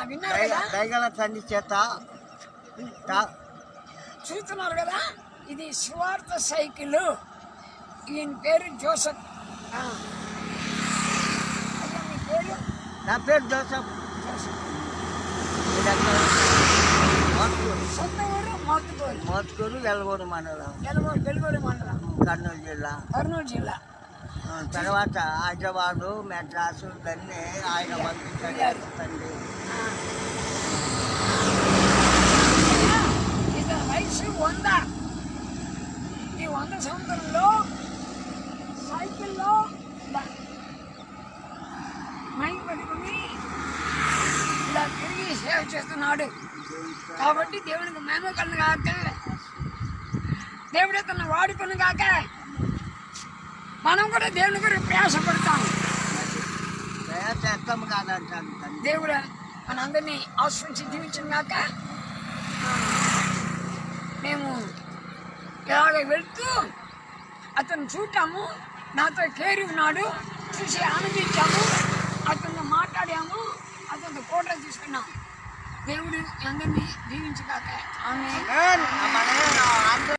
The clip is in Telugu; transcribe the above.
విన్నారు కదా దయగల తండ్రి చేత తా- చూస్తున్నారు కదా ఇది స్వార్థ సైకిల్ ఈయన పేరు జోసఫ్ ఆ. అయ్యా, మీ పేరు నా పేరు జోసఫ్ జోసఫ్. మోత్కూరు సొంత ఊరు మోత్తుకోరు మోత్కూరు వెలగూరు మండలం వెలుగూరు వెలుగూరు మండలం కర్నూలు జిల్లా కర్నూలు జిల్లా ఆ, తర్వాత హైదరాబాదు మెడ్రాసు దాన్ని ఆయన పంపించాడు తండ్రి ఇతని వయసు వంద ఈ వంద సంవత్సరంలో సైకిల్లో ఇలా మైక్ పెట్టుకుని ఇలా తిరిగి సేవ చేస్తున్నాడు కాబట్టి దేవునికి మేము కన్ను కాక దేవుడే తన వాడుకుని కాక మనం కూడా దేవుని గురించి ప్రయాసపడతాం దయ చేస్తాము కాదంటాను తండ్రి దేవుడు మనందరినీ ఆశ్రయించి దీవించిన కాక ఆ, మేము ఇలాగ వెళ్తూ అతను చూటాము నాతో కేరి ఉన్నాడు చూసి ఆనందించాము అతను మాట్లాడాము అతను ఫోటో తీసుకున్నాం దేవుడు అందరినీ దీవించగాక ఆమె మన